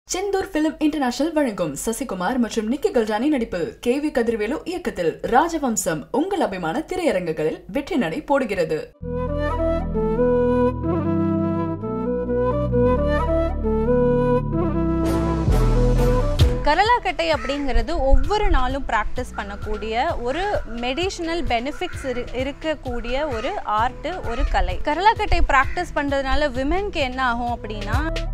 Senthur film international வழங்கும் சசிகுமார் மற்றும் நிக்கி கல்ரானி நடிப்பில் கே வி கதிர்வேலு இயக்கத்தில் ராஜவம்சம் உங்கள் அபிமான திரையரங்குகளில் வெற்றி நடை போடுகிறது கரலாக்கட்டை அப்படிங்கிறது ஒவ்வொரு நாளும் ப்ராக்டிஸ் பண்ணக்கூடிய ஒரு மெடிஷனல் பெனிஃபிட்ஸ் இரு இருக்கக்கூடிய ஒரு ஆர்ட்டு ஒரு கலை கரலாக்கட்டை ப்ராக்டிஸ் பண்ணுறதுனால விமென்க்கு என்ன ஆகும் அப்படின்னா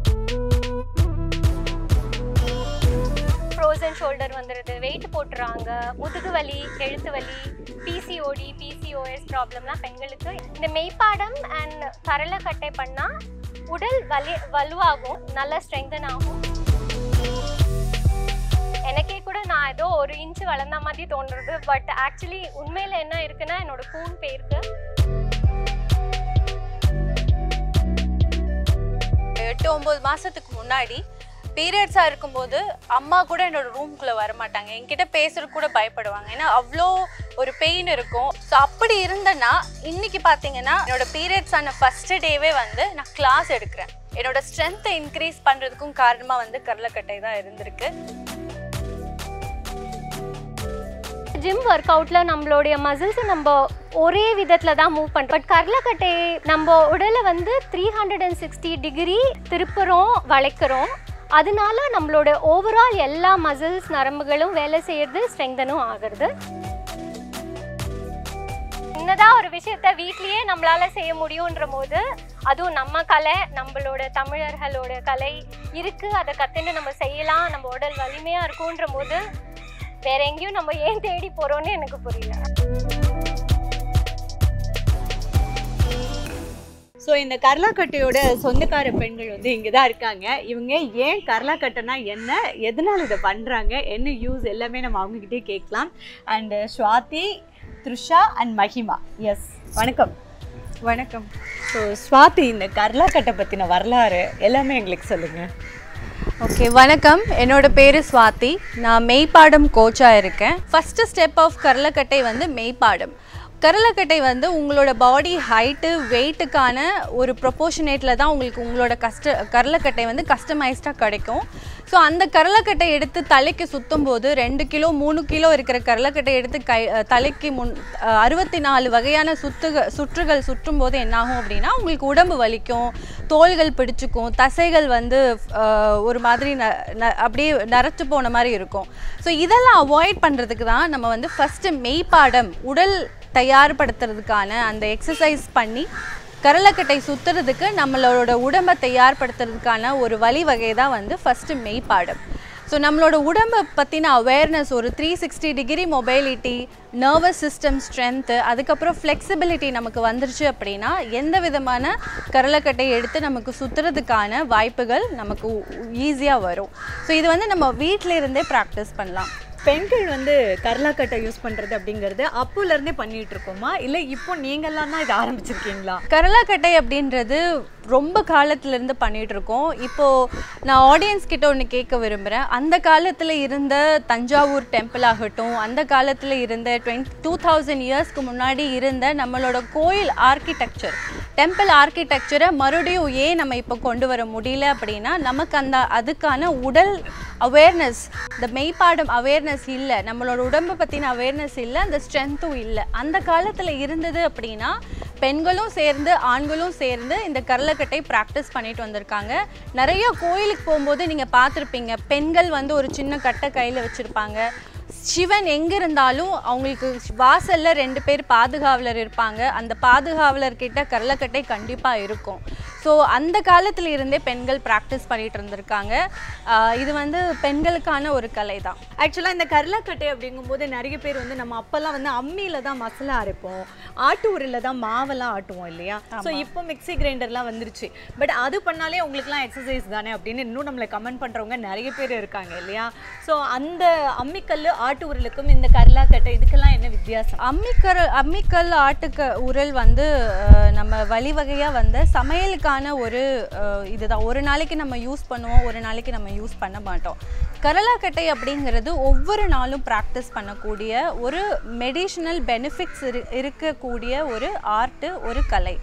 ஃப்ரோசன் ஷோல்டர் வந்துடுது வெயிட் போட்டுறாங்க முதுகு வலி கழுத்து வலி பிசிஓடி பிசிஓஎஸ் ப்ராப்ளம்லாம் பெண்களுக்கு இந்த மெய்ப்பாடம் அண்ட் கரலைக்கட்டை பண்ணால் உடல் வலி வலுவாகும் நல்லா ஸ்ட்ரெங்தன் ஆகும் எனக்கே கூட நான் ஏதோ ஒரு இன்ச்சு வளர்ந்த மாதிரி தோன்றுறது பட் ஆக்சுவலி உண்மையில் என்ன இருக்குன்னா என்னோட கூன் பேருக்கு எட்டு ஒம்பது மாதத்துக்கு முன்னாடி பீரியட்ஸாக இருக்கும்போது அம்மா கூட என்னோட ரூம்குள்ளே வரமாட்டாங்க என்கிட்ட பேசுறது கூட பயப்படுவாங்க ஏன்னா அவ்வளோ ஒரு பெயின் இருக்கும் ஸோ அப்படி இருந்தேன்னா இன்னைக்கு பார்த்தீங்கன்னா என்னோட பீரியட்ஸ் ஆன ஃபஸ்ட்டு டேவே வந்து நான் கிளாஸ் எடுக்கிறேன் என்னோட ஸ்ட்ரென்த்தை இன்க்ரீஸ் பண்ணுறதுக்கும் காரணமாக வந்து கடலக்கட்டை தான் இருந்திருக்கு ஜிம் ஒர்க் அவுட்டில் நம்மளுடைய மசில்ஸை நம்ம ஒரே விதத்தில் தான் மூவ் பண்ணுறோம் பட் கரலக்கட்டை நம்ம உடலை வந்து three hundred and sixty degree திருப்புறோம் வளைக்கிறோம் அதனால நம்மளோட ஓவரால் எல்லா மசில்ஸ் நரம்புகளும் வேலை செய்யறது ஸ்ட்ரெங்தனும் ஆகிறது சின்னதாக ஒரு விஷயத்த வீட்லேயே நம்மளால செய்ய முடியுன்ற போது அதுவும் நம்ம கலை நம்மளோட தமிழர்களோட கலை இருக்கு அதை கற்றுன்னு நம்ம செய்யலாம் நம்ம உடல் வலிமையாக இருக்குன்ற போது வேற எங்கேயும் நம்ம ஏன் தேடி போறோம்னு எனக்கு புரியல ஸோ இந்த கரலாக்கட்டையோட சொந்தக்கார பெண்கள் வந்து இங்கே தான் இருக்காங்க இவங்க ஏன் கரலாக்கட்டைனா என்ன எதனால் இதை பண்ணுறாங்க என்ன யூஸ் எல்லாமே நம்ம அவங்ககிட்டே கேட்கலாம் and Swathi Trisha and Mahima yes வணக்கம் வணக்கம் ஸோ ஸ்வாதி இந்த கரலாக்கட்டை பற்றின வரலாறு எல்லாமே எங்களுக்கு சொல்லுங்கள் ஓகே வணக்கம் என்னோட பேர் ஸ்வாதி நான் மெய்ப்பாடம் கோச்சாக இருக்கேன் ஃபஸ்ட்டு ஸ்டெப் ஆஃப் கரலக்கட்டை வந்து மெய்ப்பாடம் கரலக்கட்டை வந்து உங்களோட பாடி ஹைட்டு வெயிட்டுக்கான ஒரு ப்ரொப்போர்ஷனேட்டில் தான் உங்களுக்கு உங்களோட கஷ்ட கரலக்கட்டை வந்து கஸ்டமைஸ்டாக கிடைக்கும் ஸோ அந்த கரலக்கட்டை எடுத்து தலைக்கு சுற்றும் போது ரெண்டு கிலோ மூணு கிலோ இருக்கிற கரலக்கட்டை எடுத்து கை தலைக்கு முன் அறுபத்தி நாலு வகையான சுத்துக சுற்றுகள் சுற்றும் போது என்னாகும் அப்படின்னா உங்களுக்கு உடம்பு வலிக்கும் தோள்கள் பிடிச்சிக்கும் தசைகள் வந்து அஹ், ஒரு மாதிரி ந ந- அப்படியே நரைச்சு போன மாதிரி இருக்கும் ஸோ இதெல்லாம் அவாய்ட் பண்ணுறதுக்கு தான் நம்ம வந்து ஃபஸ்ட்டு மெய்ப்பாடம் உடல் தயார்படுத்துறதுக்கான அந்த எக்ஸசைஸ் பண்ணி கரலக்கட்டை சுற்றுறதுக்கு நம்மளோட உடம்பை தயார்படுத்துறதுக்கான ஒரு வழிவகை தான் வந்து ஃபஸ்ட்டு மெய்ப்பாடம் ஸோ நம்மளோட உடம்பை பற்றின அவேர்னஸ் ஒரு three sixty degree mobility nervous system strength அதுக்கப்புறம் ஃப்ளெக்சிபிலிட்டி நமக்கு வந்துருச்சு அப்படின்னா எந்த விதமான கரலக்கட்டை எடுத்து நமக்கு சுற்றுறதுக்கான வாய்ப்புகள் நமக்கு ஈஸியாக வரும் ஸோ இது வந்து நம்ம வீட்டில இருந்தே ப்ராக்டிஸ் பண்ணலாம் பெண்கள் வந்து கரலாக்கட்டை யூஸ் பண்ணுறது அப்படிங்கிறது அப்போலேருந்தே பண்ணிட்டு இருக்கோமா இல்லை இப்போ நீங்கள்லாம் தான் இதை ஆரம்பிச்சிருக்கீங்களா கரலாக்கட்டை அப்படின்றது ரொம்ப காலத்துலேருந்து பண்ணிட்டு இருக்கோம் இப்போது நான் ஆடியன்ஸ் கிட்ட ஒன்று கேட்க விரும்புகிறேன் அந்த காலத்தில் இருந்த தஞ்சாவூர் டெம்பிள் ஆகட்டும் அந்த காலத்தில் இருந்த டுவெண்ட் டூ தௌசண்ட் இயர்ஸ்க்கு முன்னாடி இருந்த நம்மளோட கோயில் ஆர்கிடெக்சர் டெம்பிள் ஆர்கிடெக்சரை மறுபடியும் ஏன் நம்ம இப்போ கொண்டு வர முடியல அப்படின்னா நமக்கு அந்த அதுக்கான உடல் அவேர்னஸ் இந்த மெய்ப்பாடம் அவேர்னஸ் இல்லை நம்மளோட உடம்பை பற்றின அவேர்னஸ் இல்லை அந்த ஸ்ட்ரென்த்தும் இல்லை அந்த காலத்தில் இருந்தது அப்படின்னா பெண்களும் சேர்ந்து ஆண்களும் சேர்ந்து இந்த கரலக்கட்டை ப்ராக்டிஸ் பண்ணிட்டு வந்திருக்காங்க நிறைய கோயிலுக்கு போகும்போது நீங்கள் பார்த்துருப்பீங்க பெண்கள் வந்து ஒரு சின்ன கட்டை கையில் வச்சுருப்பாங்க சிவன் எங்கே இருந்தாலும் அவங்களுக்கு வாசல்ல ரெண்டு பேர் பாதுகாவலர் இருப்பாங்க அந்த பாதுகாவலர் கிட்ட கரலக்கட்டை கண்டிப்பாக இருக்கும் ஸோ அந்த காலத்துல இருந்தே பெண்கள் ப்ராக்டிஸ் பண்ணிட்டு இருந்திருக்காங்க ஆஹ் இது வந்து பெண்களுக்கான ஒரு கலை தான் ஆக்சுவலாக இந்த கரலாக்கட்டை அப்படிங்கும்போது நிறைய பேர் வந்து நம்ம அப்போல்லாம் வந்து அம்மியில் தான் மசாலா அரைப்போம் ஆட்டு உரில் தான் மாவெல்லாம் ஆட்டுவோம் இல்லையா ஸோ இப்போ மிக்ஸி கிரைண்டர்லாம் வந்துருச்சு பட் அது பண்ணாலே உங்களுக்குலாம் எக்ஸசைஸ் தானே அப்படின்னு இன்னும் நம்மளை கமெண்ட் பண்ணுறவங்க நிறைய பேர் இருக்காங்க இல்லையா ஸோ அந்த அம்மிக்கல் ஆட்டு உரலுக்கும் இந்த கரலாக்கட்டை இதுக்கெல்லாம் என்ன வித்தியாசம் அம்மிக்கர அம்மிக்கல் ஆட்டுக்க உரல் வந்து அஹ், நம்ம வழிவகையாக வந்து சமையலுக்கான ஒரு அஹ், இதுதான் ஒரு நாளைக்கு நம்ம யூஸ் பண்ணுவோம் ஒரு நாளைக்கு நம்ம யூஸ் பண்ண மாட்டோம் கரலாக்கட்டை அப்படிங்கிறது ஒவ்வொரு நாளும் ப்ராக்டிஸ் பண்ணக்கூடிய ஒரு மெடிஷனல் பெனிஃபிட்ஸ் இரு இருக்கக்கூடிய ஒரு ஆர்ட்டு ஒரு கலை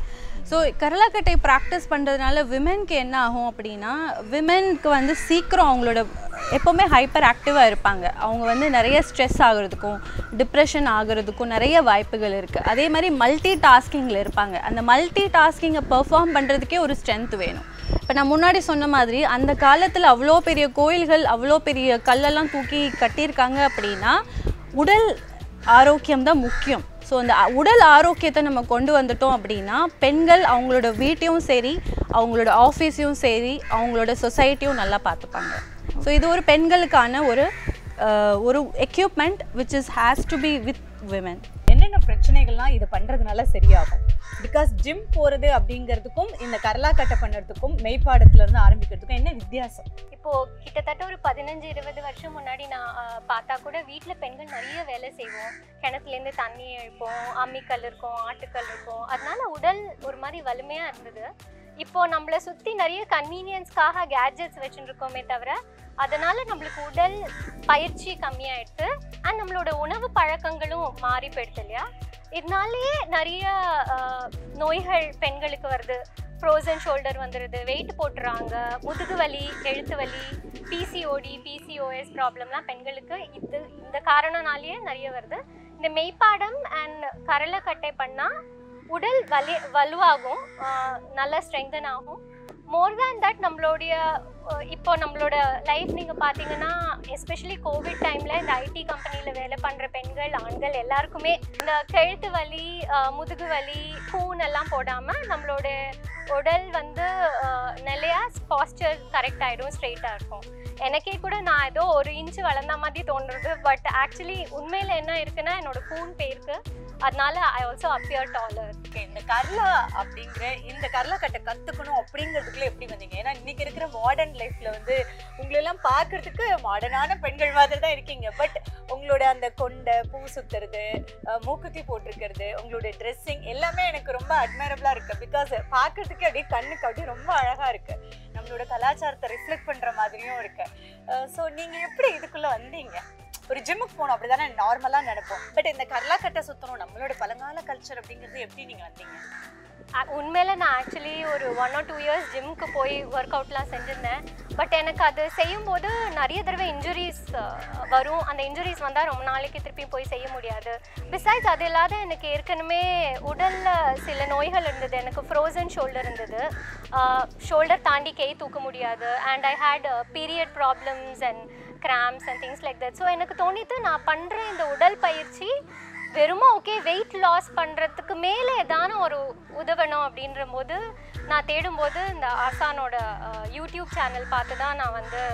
ஸோ கரலாக்கட்டை ப்ராக்டிஸ் பண்ணுறதுனால விமென்க்கு என்ன ஆகும் அப்படின்னா விமென்க்கு வந்து சீக்கிரம் அவங்களோட எப்போவுமே ஹைப்பர் ஆக்டிவாக இருப்பாங்க அவங்க வந்து நிறைய ஸ்ட்ரெஸ் ஆகுறதுக்கும் டிப்ரெஷன் ஆகுறதுக்கும் நிறைய வாய்ப்புகள் இருக்குது அதே மாதிரி மல்டி டாஸ்கிங்கில் இருப்பாங்க அந்த மல்டி டாஸ்கிங்கை பெர்ஃபார்ம் பண்ணுறதுக்கே ஒரு ஸ்ட்ரென்த் வேணும் இப்போ நான் முன்னாடி சொன்ன மாதிரி அந்த காலத்தில் அவ்வளோ பெரிய கோயில்கள் அவ்வளோ பெரிய கல்லெல்லாம் தூக்கி கட்டியிருக்காங்க அப்படின்னா உடல் ஆரோக்கியம் தான் முக்கியம் ஸோ அந்த அ- உடல் ஆரோக்கியத்தை நம்ம கொண்டு வந்துட்டோம் அப்படின்னா பெண்கள் அவங்களோட வீட்டையும் சரி அவங்களோட ஆஃபீஸையும் சரி அவங்களோட சொசைட்டியும் நல்லா பார்த்துப்பாங்க ஸோ இது ஒரு பெண்களுக்கான ஒரு அஹ், ஒரு equipment which is has to be with women என்னென்ன பிரச்சனைகள்லாம் இதை பண்றதுனால சரியாகும் பிகாஸ் ஜிம் போறது அப்படிங்கிறதுக்கும் இந்த கரலாக்கட்டை பண்ணுறதுக்கும் மெய்ப்பாடத்துல இருந்து ஆரம்பிக்கிறதுக்கும் என்ன வித்தியாசம் இப்போ கிட்டத்தட்ட ஒரு பதினஞ்சு இருபது வருஷம் முன்னாடி நான் ஆஹ், பார்த்தா கூட வீட்டில் பெண்கள் நிறைய வேலை செய்வோம் கிணத்துலேருந்து தண்ணி இழுப்போம் அம்மிக்கல் இருக்கும் ஆட்டுக்கல் இருக்கும் அதனால உடல் ஒரு மாதிரி வலிமையாக இருந்தது இப்போ நம்மளை சுற்றி நிறைய கன்வீனியன்ஸ்க்காக கேட்ஜெட்ஸ் வச்சுருக்கோமே தவிர அதனால நம்மளுக்கு உடல் பயிற்சி கம்மியாயிடுது அண்ட் நம்மளோட உணவு பழக்கங்களும் மாறி போயிடுது இல்லையா இதனாலேயே நிறைய ஆஹ், நோய்கள் பெண்களுக்கு வருது ஃப்ரோசன் ஷோல்டர் வந்துடுது வெயிட் போட்டுறாங்க முதுகு வலி எழுத்து வலி பிசிஓடி பிசிஓஎஸ் ப்ராப்ளம்லாம் பெண்களுக்கு இது இந்த காரணனாலேயே நிறைய வருது இந்த மெய்ப்பாடம் அண்ட் கரலைக்கட்டை பண்ணால் உடல் வலி வலுவாகும் ஆஹ் நல்ல ஸ்ட்ரெங்தன் ஆகும் மோர் தேன் தட் நம்மளுடைய அஹ் இப்போ நம்மளோட லைஃப் நீங்கள் பார்த்தீங்கன்னா எஸ்பெஷலி கோவிட் டைமில் இந்த ஐடி கம்பெனியில் வேலை பண்ணுற பெண்கள் ஆண்கள் எல்லாருக்குமே இந்த கழுத்து வலி அஹ் முதுகு வலி கூன் எல்லாம் போடாமல் நம்மளோட உடல் வந்து அஹ், நிலையா பாஸ்டர் கரெக்ட் ஆகிடும் ஸ்ட்ரெயிட்டாக இருக்கும் எனக்கே கூட நான் ஏதோ ஒரு இன்ச்சு வளர்ந்த மாதிரி தோன்றுறது பட் ஆக்சுவலி உண்மையில் என்ன இருக்குன்னா என்னோட கூன் பேருக்கு அதனால I also appear taller okay இந்த கர்லா அப்படிங்கிற இந்த கரலாக்கட்டை கத்துக்கணும் அப்படிங்கிறதுக்குள்ள எப்படி வந்தீங்க ஏன்னா இன்னைக்கு இருக்கிற மாடர்ன் லைஃப்ல வந்து உங்களெல்லாம் பார்க்கறதுக்கு மாடர்னான பெண்கள் மாதிரி தான் இருக்கீங்க பட் உங்களோட அந்த கொண்டை பூ சுத்துறது அஹ், மூக்குத்தி போட்டிருக்கிறது உங்களோட ட்ரெஸ்ஸிங் எல்லாமே எனக்கு ரொம்ப அட்மைரபிளா இருக்கு பிகாஸ் பார்க்கறதுக்கு அப்படியே கண்ணுக்கு அப்படியே ரொம்ப அழகா இருக்கு நம்மளோட கலாச்சாரத்தை ரிஃப்ளெக்ட் பண்ற மாதிரியும் இருக்கு ஸோ நீங்க எப்படி இதுக்குள்ள வந்தீங்க ஒரு ஜிம்முக்கு போகணும் அப்படிதானே நார்மலா நினைப்போம் பட் இந்த கரலாக்கட்டை சுத்தணும் நம்மளோட பழங்கால கல்ச்சர் அப்படிங்கிறது எப்படி நீங்க வந்தீங்க உண்மையில் நான் ஆக்சுவலி ஒரு ஒன் ஆர் டூ இயர்ஸ் ஜிம்க்கு போய் ஒர்க் அவுட்லாம் செஞ்சிருந்தேன் பட் எனக்கு அது செய்யும்போது நிறைய தடவை இன்ஜுரிஸ் வரும் அந்த இன்ஜுரிஸ் வந்தால் ரொம்ப நாளைக்கு திருப்பி போய் செய்ய முடியாது பிசைட்ஸ் அது இல்லாத எனக்கு ஏற்கனவே உடலில் சில நோய்கள் இருந்தது எனக்கு ஃப்ரோசன் ஷோல்டர் இருந்தது ஷோல்டர் தாண்டி கை தூக்க முடியாது and I hate period problems and cramps and things like that so எனக்கு தோணித்து நான் பண்ணுற இந்த உடல் பயிற்சி வெறுமா ஓகே வெயிட் லாஸ் பண்ணுறதுக்கு மேலே ஏதான ஒரு உதவணும் அப்படின்ற போது நான் தேடும்போது இந்த ஆசானோட அஹ், யூடியூப் சேனல் பார்த்து தான் நான் வந்து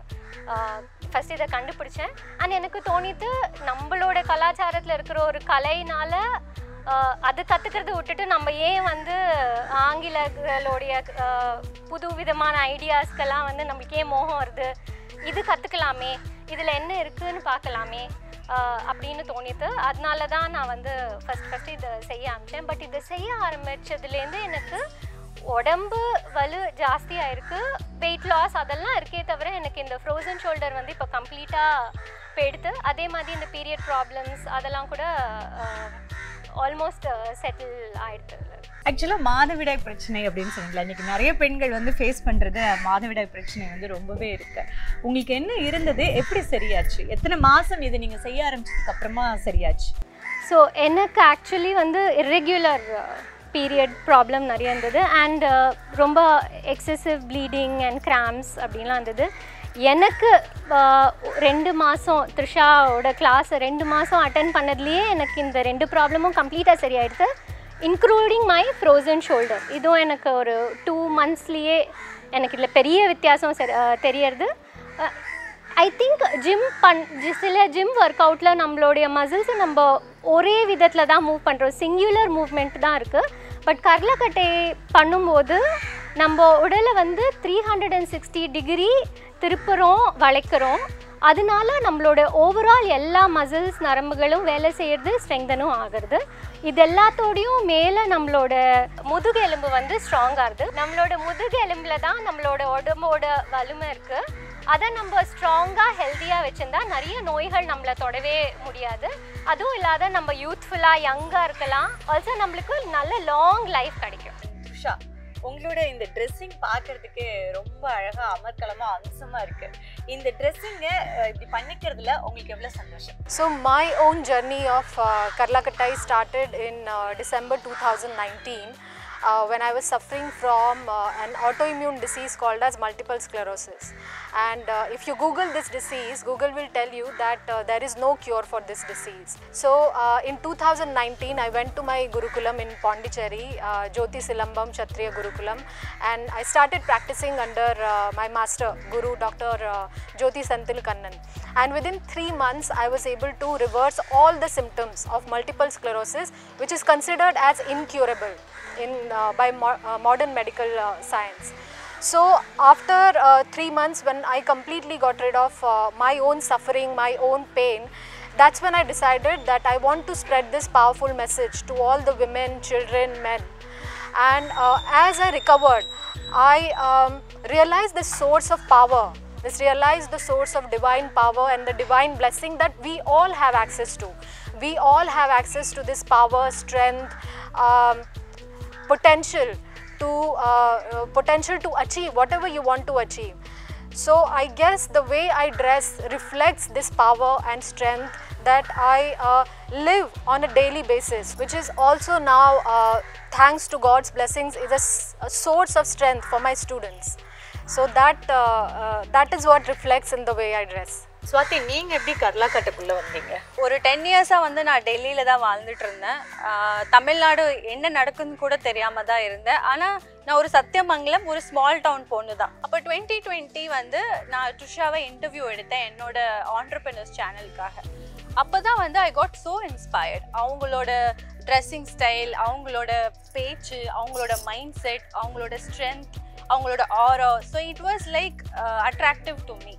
ஃபஸ்ட் இதை கண்டுபிடிச்சேன் அண்ட் எனக்கு தோணித்து நம்மளோட கலாச்சாரத்தில் இருக்கிற ஒரு கலையினால அஹ், அது கற்றுக்கிறத விட்டுட்டு நம்ம ஏன் வந்து ஆங்கிலர்களுடைய அஹ், புது விதமான ஐடியாஸ்க்கெல்லாம் வந்து நம்மளுக்கு ஏன் மோகம் வருது இது கற்றுக்கலாமே இதில் என்ன இருக்குன்னு பார்க்கலாமே ஆஹ் அப்படின்னு தோணித்து அதனால தான் நான் வந்து ஃபஸ்ட் ஃபஸ்ட்டு இதை செய்ய ஆரம்பித்தேன் பட் இதை செய்ய ஆரம்பித்ததுலேருந்து எனக்கு உடம்பு வலு ஜாஸ்தியாக இருக்குது வெயிட் லாஸ் அதெல்லாம் இருக்கே தவிர எனக்கு இந்த ஃப்ரோசன் ஷோல்டர் வந்து இப்போ கம்ப்ளீட்டாக போயிடுத்து அதே மாதிரி இந்த பீரியட் ப்ராப்ளம்ஸ் அதெல்லாம் கூட ஆல்மோஸ்ட் செட்டில் ஆயிடுது ஆக்சுவலாக மாதவிடாய் பிரச்சனை அப்படின்னு சொன்னீங்களா இன்னைக்கு நிறைய பெண்கள் வந்து ஃபேஸ் பண்ணுறது மாதவிடாய் பிரச்சனை வந்து ரொம்பவே இருக்கு உங்களுக்கு என்ன இருந்தது எப்படி சரியாச்சு எத்தனை மாதம் இது நீங்கள் செய்ய ஆரம்பிச்சதுக்கு அப்புறமா சரியாச்சு ஸோ எனக்கு ஆக்சுவலி வந்து இர்ரெகுலர் பீரியட் ப்ராப்ளம் நிறைய இருந்தது அண்ட் ரொம்ப எக்ஸசிவ் ப்ளீடிங் அண்ட் கிராம்ஸ் அப்படின்லாம் இருந்தது எனக்கு uh, ரெண்டு மாதம் த்ரிஷாவோட கிளாஸ் ரெண்டு மாதம் அட்டன் பண்ணதுலேயே எனக்கு இந்த ரெண்டு ப்ராப்ளமும் கம்ப்ளீட்டாக சரியாயிடுது இன்க்ளூடிங் மை ஃப்ரோசன் ஷோல்டர் இதுவும் எனக்கு ஒரு டூ மந்த்ஸ்லேயே எனக்கு இதில் பெரிய வித்தியாசம் சரி uh, தெரியறது Uh, ஐ திங்க் ஜிம் பண் ஜி- சில ஜிம் ஒர்க் அவுட்டில் நம்மளுடைய மசில்ஸை நம்ம ஒரே விதத்தில் தான் மூவ் பண்ணுறோம் சிங்குலர் மூவ்மெண்ட் தான் இருக்குது பட் கரலக்கட்டை பண்ணும்போது நம்ம உடலை வந்து three hundred and sixty degree திருப்புறோம் வளைக்கிறோம் அதனால நம்மளோட ஓவரால் எல்லா மசில்ஸ் நரம்புகளும் வேலை செய்கிறது ஸ்ட்ரெங்தனும் ஆகிறது இது எல்லாத்தோடையும் மேலே நம்மளோட முதுகு எலும்பு வந்து ஸ்ட்ராங் ஆகுது நம்மளோட முதுகு எலும்பில் தான் நம்மளோட உடம்போட வலிமை இருக்குது அதை நம்ம ஸ்ட்ராங்காக ஹெல்த்தியாக வச்சுருந்தா நிறைய நோய்கள் நம்மளை தொடவே முடியாது அதுவும் இல்லாத நம்ம யூத்ஃபுல்லாக யங்காக இருக்கலாம் ஆல்சோ நம்மளுக்கு நல்ல லாங் லைஃப் கிடைக்கும் உஷா உங்களோட இந்த ட்ரெஸ்ஸிங் பார்க்கறதுக்கு ரொம்ப அழகா அமர்க்கலமா அம்சமா இருக்கு இந்த ட்ரெஸ்ஸிங்கை இப்படி பண்ணிக்கிறதுல உங்களுக்கு எவ்வளவு சந்தோஷம் So my own journey of uh, Karlakattai started in uh, December 2019 uh, when I was suffering from uh, an autoimmune disease called as multiple sclerosis. And uh, if you Google this disease, Google will tell you that uh, there is no cure for this disease. So uh, in 2019, I went to my Gurukulam in Pondicherry, uh, Jyoti Silambam Kshatriya Gurukulam, and I started practicing under uh, my master, Guru Dr. Uh, Jyoti Santil Kannan. And within three months, I was able to reverse all the symptoms of multiple sclerosis, which is considered as incurable in uh, by mo- uh, modern medical uh, science. So after uh, three months, when I completely got rid of uh, my own suffering, my own pain, that's when I decided that I want to spread this powerful message to all the women, children, men. And uh, as I recovered, I um, realized the source of power. This realized the source of divine power and the divine blessing that we all have access to. We all have access to this power, strength, um, potential to uh, uh, potential to achieve whatever you want to achieve. So I guess the way I dress reflects this power and strength that I uh, live on a daily basis, which is also now, uh, thanks to God's blessings, is a s- a, source of strength for my students. So that uh, uh, that is what reflects in the way I dress. Swathi நீங்க எப்படி கர்லாக்கட்டுக்குள்ள வந்தீங்க ஒரு ten இயர்ஸாக வந்து நான் டெல்லியில் தான் வாழ்ந்துட்டு இருந்தேன் ஆஹ் தமிழ்நாடு என்ன நடக்குதுன்னு கூட தெரியாமல் தான் இருந்தேன் ஆனால் நான் ஒரு சத்தியமங்கலம் ஒரு ஸ்மால் டவுன் பொண்ணு தான் அப்போ டுவெண்ட்டி டுவெண்ட்டி வந்து நான் ட்ரிஷாவை இன்டர்வியூ எடுத்தேன் என்னோட ஆண்டர்பிரினர்ஸ் சேனலுக்காக அப்போ தான் வந்து ஐ காட் ஸோ இன்ஸ்பயர்ட் அவங்களோட ட்ரெஸ்ஸிங் ஸ்டைல் அவங்களோட பேச்சு அவங்களோட மைண்ட் செட் அவங்களோட ஸ்ட்ரென்த் அவங்களோட aura so it was like attractive to me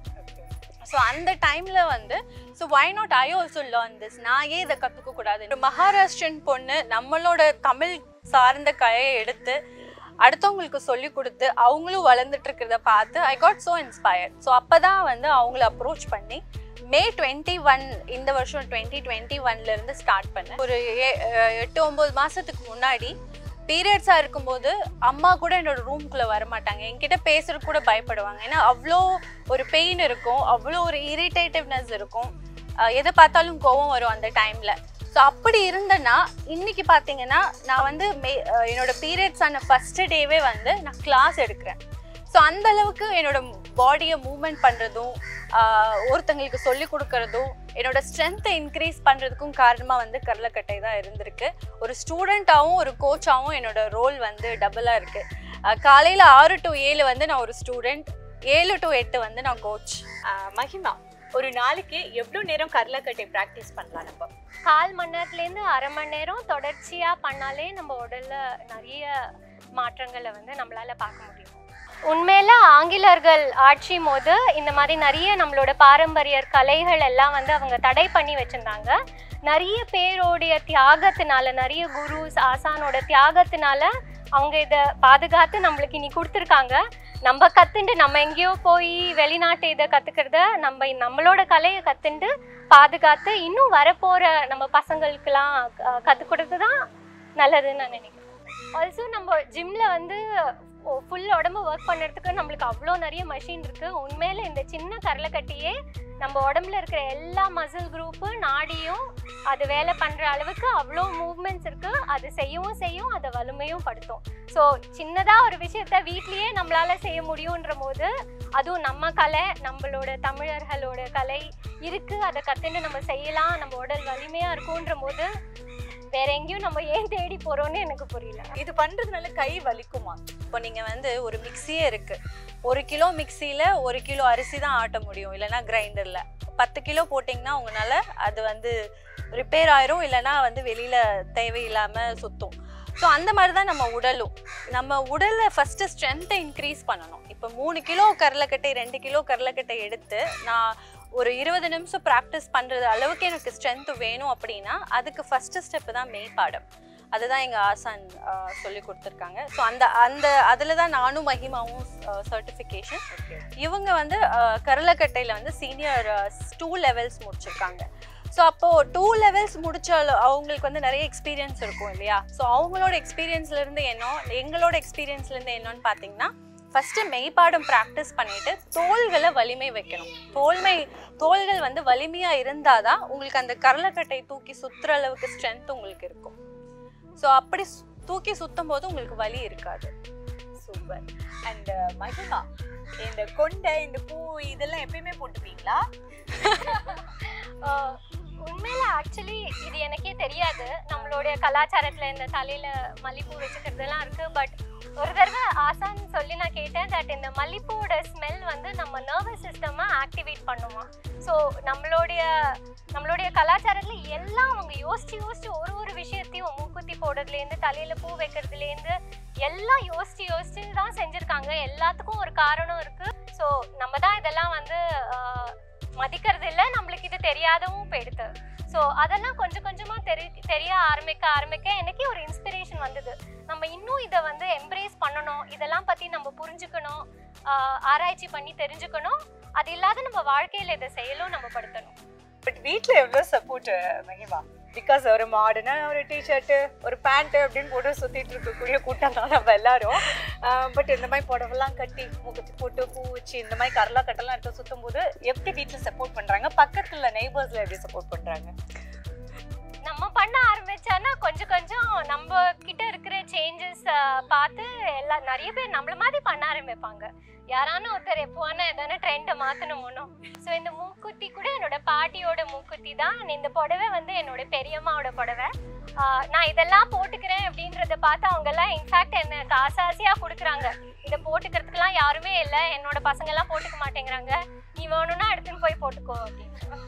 so அந்த டைமில் வந்து so why not I also learn this நான் ஏன் இதை கற்றுக்க கூடாது ஒரு மகாராஷ்டிரன் பொண்ணு நம்மளோட தமிழ் சார்ந்த கலையை எடுத்து அடுத்தவங்களுக்கு சொல்லி கொடுத்து அவங்களும் வளர்ந்துட்டு இருக்கிறத பார்த்து I got so inspired so அப்போ தான் வந்து அவங்கள அப்ரோச் பண்ணி மே டுவெண்ட்டி ஒன் இந்த வருஷம் டுவெண்ட்டி டுவெண்ட்டி ஒன்லேருந்து ஸ்டார்ட் பண்ணேன் ஒரு ஏ- அஹ் எட்டு ஒம்பது மாதத்துக்கு முன்னாடி பீரியட்ஸாக இருக்கும்போது அம்மா கூட என்னோட ரூம்குள்ளே வரமாட்டாங்க என்கிட்ட பேசுறதுக்கு கூட பயப்படுவாங்க ஏன்னா அவ்வளோ ஒரு பெயின் இருக்கும் அவ்வளோ ஒரு இரிட்டேட்டிவ்னஸ் இருக்கும் அஹ் எதை பார்த்தாலும் கோவம் வரும் அந்த டைமில் ஸோ அப்படி இருந்தேன்னா இன்னைக்கு பார்த்தீங்கன்னா நான் வந்து மே அஹ் என்னோட பீரியட்ஸ் ஆன ஃபஸ்ட்டு டேவே வந்து நான் கிளாஸ் எடுக்கிறேன் ஸோ அந்த அளவுக்கு என்னோட பாடியை மூவ்மெண்ட் பண்ணுறதும் ஒருத்தங்களுக்கு சொல்லி கொடுக்கறதும் என்னோட ஸ்ட்ரென்த்தை இன்க்ரீஸ் பண்ணுறதுக்கும் காரணமாக வந்து கடலக்கட்டை தான் இருந்திருக்கு ஒரு ஸ்டூடெண்ட்டாகவும் ஒரு கோச்சாகவும் என்னோட ரோல் வந்து டபுளாக இருக்குது காலையில் ஆறு டு ஏழு வந்து நான் ஒரு ஸ்டூடெண்ட் ஏழு டு எட்டு வந்து நான் கோச் ஆஹ் மகிமா ஒரு நாளைக்கு எவ்வளவு நேரம் கர்லாக்கட்டை பிராக்டிஸ் பண்ணலாம் நம்ம கால் மணி நேரத்துலேருந்து அரை மணி நேரம் தொடர்ச்சியாக பண்ணாலே நம்ம உடல்ல நிறைய மாற்றங்களை வந்து நம்மளால பார்க்க முடியும் உண்மையில ஆங்கிலர்கள் ஆட்சி போது இந்த மாதிரி நிறைய நம்மளோட பாரம்பரிய கலைகள் எல்லாம் வந்து அவங்க தடை பண்ணி வச்சிருந்தாங்க நிறைய பேரோடைய தியாகத்தினால நிறைய குருஸ் ஆசானோட தியாகத்தினால அவங்க இதை பாதுகாத்து நம்மளுக்கு இனி கொடுத்துருக்காங்க நம்ம கத்துண்டு நம்ம எங்கேயோ போய் வெளிநாட்டு இதை கத்துக்கிறத நம்ம நம்மளோட கலையை கத்துண்டு பாதுகாத்து இன்னும் வரப்போற நம்ம பசங்களுக்கெல்லாம் கற்றுக் கொடுத்து தான் நல்லதுன்னு நான் நினைக்கிறேன் ஆல்சோ நம்ம ஜிம்ல வந்து ஃபுல் உடம்பு ஒர்க் பண்ணுறதுக்கு நம்மளுக்கு அவ்வளோ நிறைய மஷின் இருக்கு உண்மையில இந்த சின்ன கரலைக்கட்டியே நம்ம உடம்புல இருக்கிற எல்லா மசில் குரூப்பு நாடியும் அது வேலை பண்ணுற அளவுக்கு அவ்வளோ மூவ்மெண்ட்ஸ் இருக்கு அது செய்யவும் செய்யும் அதை வலிமையும் படுத்தும் ஸோ சின்னதாக ஒரு விஷயத்த வீட்லேயே நம்மளால செய்ய முடியுன்ற போது அதுவும் நம்ம கலை நம்மளோட தமிழர்களோட கலை இருக்கு அதை கற்றுன்னு நம்ம செய்யலாம் நம்ம உடல் வலிமையாக இருக்குன்ற போது வேற எங்கேயும் நம்ம ஏன் தேடி போறோம்னு எனக்கு புரியல இது பண்றதுனால கை வலிக்குமா இப்போ நீங்கள் வந்து ஒரு மிக்சியே இருக்குது ஒரு கிலோ மிக்சியில் ஒரு கிலோ அரிசி தான் ஆட்ட முடியும் இல்லைன்னா கிரைண்டரில் பத்து கிலோ போட்டிங்கன்னா உங்களால் அது வந்து ரிப்பேர் ஆயிரும் இல்லைன்னா வந்து வெளியில் தேவையில்லாமல் சுத்தும் ஸோ அந்த மாதிரி தான் நம்ம உடலும் நம்ம உடலை ஃபஸ்ட்டு ஸ்ட்ரென்த்தை இன்க்ரீஸ் பண்ணணும் இப்போ மூணு கிலோ கடலக்கட்டை ரெண்டு கிலோ கடலக்கட்டை எடுத்து நான் ஒரு இருபது நிமிஷம் ப்ராக்டிஸ் பண்ணுறது அளவுக்கு எனக்கு ஸ்ட்ரென்த் வேணும் அப்படின்னா அதுக்கு ஃபஸ்ட்டு ஸ்டெப்பு தான் மெய்ப்பாடம் அதுதான் எங்கள் ஆசான் ஆஹ், சொல்லி கொடுத்துருக்காங்க ஸோ அந்த அந்த அதில் தான் நானும் மகிமாவும் சர்டிஃபிகேஷன் இவங்க வந்து கரலக்கட்டையில் வந்து சீனியர் டூ லெவல்ஸ் முடிச்சிருக்காங்க ஸோ அப்போது டூ லெவல்ஸ் முடிச்சாலும் அவங்களுக்கு வந்து நிறைய எக்ஸ்பீரியன்ஸ் இருக்கும் இல்லையா ஸோ அவங்களோட எக்ஸ்பீரியன்ஸ்லேருந்து என்ன எங்களோட எக்ஸ்பீரியன்ஸ்லேருந்து என்னன்னு பார்த்தீங்கன்னா ஃபஸ்ட்டு மெய்ப்பாடம் ப்ராக்டிஸ் பண்ணிட்டு தோள்களை வலிமை வைக்கணும் தோல்மை தோள்கள் வந்து வலிமையாக இருந்தால் தான் உங்களுக்கு அந்த கரலக்கட்டை தூக்கி சுற்றுற அளவுக்கு ஸ்ட்ரென்த் உங்களுக்கு இருக்கும் ஸோ அப்படி சு- தூக்கி சுத்தும் போது உங்களுக்கு வலி இருக்காது சூப்பர் அண்ட் மகிமா இந்த கொண்டை இந்த பூ இதெல்லாம் எப்பயுமே போட்டுப்பீங்களா ஆஹ் உண்மையில ஆக்சுவலி இது எனக்கே தெரியாது நம்மளுடைய கலாச்சாரத்துல இந்த தலையில மல்லிப்பூ வச்சுக்கிறதுலாம் இருக்கு பட் ஒரு தடவை ஆசான் சொல்லி நான் கேட்டேன் தட் இந்த மல்லிப்பூவோட ஸ்மெல் வந்து நம்ம நர்வஸ் சிஸ்டமை ஆக்டிவேட் பண்ணுமா ஸோ நம்மளுடைய நம்மளுடைய கலாச்சாரத்துல எல்லாம் அவங்க யோசிச்சு யோசிச்சு ஒரு ஒரு விஷயத்தையும் மூக்குத்தி போடுறதுலேருந்து தலையில பூ வைக்கிறதுலேருந்து எல்லாம் யோசிச்சு யோசிச்சு தான் செஞ்சிருக்காங்க எல்லாத்துக்கும் ஒரு காரணம் இருக்கு ஸோ நம்ம தான் இதெல்லாம் வந்து ஆஹ், மதிக்கிறது இல்லை நம்மளுக்கு இது தெரியாதவும் போயிடுது ஸோ அதெல்லாம் கொஞ்சம் கொஞ்சமாக தெரி தெரிய ஆரம்பிக்க ஆரம்பிக்க எனக்கே ஒரு இன்ஸ்பிரேஷன் வந்தது நம்ம இன்னும் இதை வந்து எம்ப்ரேஸ் பண்ணணும் இதெல்லாம் பற்றி நம்ம புரிஞ்சுக்கணும் ஆஹ், ஆராய்ச்சி பண்ணி தெரிஞ்சுக்கணும் அது இல்லாத நம்ம வாழ்க்கையில் இதை செயலும் நம்ம படுத்தணும் பட் வீட்ல எவ்வளோ சப்போர்ட் மகிமா பிகாஸ் ஒரு மாடர்னா ஒரு டிஷர்ட்டு ஒரு பேண்ட் அப்படின்னு போட்டு சுத்திட்டு இருக்கக்கூடிய கூட்டம் தான் நம்ம எல்லாரும் பட் இந்த மாதிரி புடவெல்லாம் கட்டி மூக்குத்தி போட்டு பூ வச்சு இந்த மாதிரி கரலா கட்டெல்லாம் எடுத்து சுத்தும் போது எப்படி வீட்டில் சப்போர்ட் பண்றாங்க பக்கத்துல நெய்பர்ஸ்ல எப்படி சப்போர்ட் பண்றாங்க நம்ம பண்ண ஆரம்பிச்சானா கொஞ்சம் கொஞ்சம் நம்ம கிட்ட இருக்கிற சேஞ்சஸ் பார்த்து எல்லா நிறைய பேர் நம்மள மாதிரி பண்ண ஆரம்பிப்பாங்க யாரான ஒருத்தர் எப்போவானா எதான ட்ரெண்டை மாற்றணுமோனோ ஸோ இந்த மூக்குத்தி கூட என்னோட பாட்டியோட மூக்குத்தி தான் இந்த புடவை வந்து என்னோட பெரியம்மாவோட புடவை ஆஹ் நான் இதெல்லாம் போட்டுக்கிறேன் அப்படின்றத பார்த்து அவங்கெல்லாம் இன்ஃபேக்ட் என்ன காசு ஆசையாக கொடுக்குறாங்க இதை போட்டுக்கிறதுக்கெல்லாம் யாருமே இல்லை என்னோட பசங்கெல்லாம் போட்டுக்க மாட்டேங்கிறாங்க நீ வேணும்னா எடுத்துன்னு போய் போட்டுக்கோ அப்படின்னு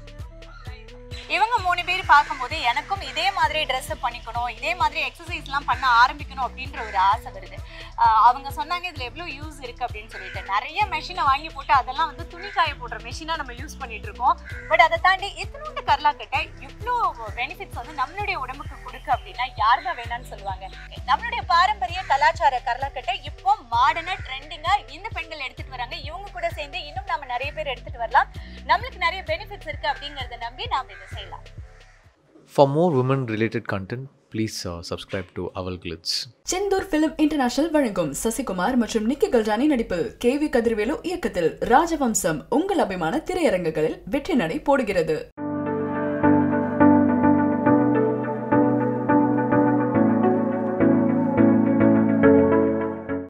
இவங்க மூணு பேர் பார்க்கும்போது எனக்கும் இதே மாதிரி ட்ரெஸ் பண்ணிக்கணும் இதே மாதிரி எக்ஸசைஸ்லாம் பண்ண ஆரம்பிக்கணும் அப்படின்ற ஒரு ஆசை வருது ஆஹ் அவங்க சொன்னாங்க இதில் எவ்வளோ யூஸ் இருக்குது அப்படின்னு சொல்லிட்டு நிறைய மெஷினை வாங்கி போட்டு அதெல்லாம் வந்து துணி காய போடுற மெஷினாக நம்ம யூஸ் பண்ணிட்டு இருக்கோம் பட் அதை தாண்டி இத்தினோண்டு கர்லாக்கட்டை இவ்வளோ பெனிஃபிட்ஸ் வந்து நம்மளுடைய உடம்புக்கு கொடுக்கு அப்படின்னா யார் தான் வேணாம்னு சொல்லுவாங்க நம்மளுடைய பாரம்பரிய கலாச்சார கர்லாக்கட்டை இப்போ மாடர்னாக ட்ரெண்டிங்காக இந்த பெண்கள் எடுத்துட்டு வராங்க இவங்க கூட சேர்ந்து இன்னும் நம்ம நிறைய பேர் எடுத்துட்டு வரலாம் நம்மளுக்கு நிறைய பெனிஃபிட்ஸ் இருக்கு அப்படிங்கறத நம்பி நாம இதை செய்யலாம் For more women related content, please uh, subscribe to Owl Glitz. Senthoor film international வழங்கும் சசிகுமார் மற்றும் நிக்கி கல்ரானி நடிப்பு கே வி கதிர்வேலு இயக்கத்தில் ராஜவம்சம் உங்கள் அபிமான திரையரங்குகளில் வெற்றி நடை போடுகிறது